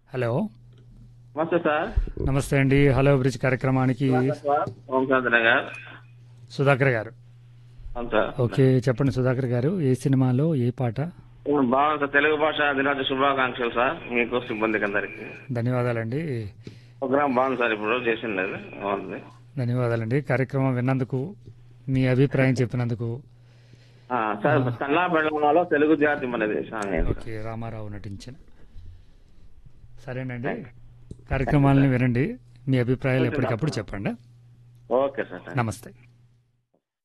Hello నమస్తే sir నమస్తే అండి హలో బ్రిడ్జ్ కార్యక్రమానికి ఓంకాంత్ నగర్ సుధాకర్ గారు అవును సార్ ఓకే చెప్పండి సుధాకర్ గారు ఏ సినిమాలో ఏ పాట బాగుంది సార్ తెలుగు భాష దినోత్సవ శుభాకాంక్షలు సార్ మీకు సిబ్బందికి అందరికి ధన్యవాదాలండి ప్రోగ్రామ్ బాగుంది సార్ ఇప్పుడు చేసిండేది బాగుంది ధన్యవాదాలండి కార్యక్రమం విన్నందుకు మీ అభిప్రాయం చెప్పినందుకు ఆ, సార్ కన్నా బెళ్ళంలో తెలుగు జాతి మనది సాంగ్ ఏంటి సార్? ఓకే రామారావు నటించిన సరేనండి కార్యక్రమాలని వినండి మీ అభిప్రాయాలు ఎప్పటికప్పుడు చెప్పండి ఓకే సార్ థాంక్స్. నమస్తే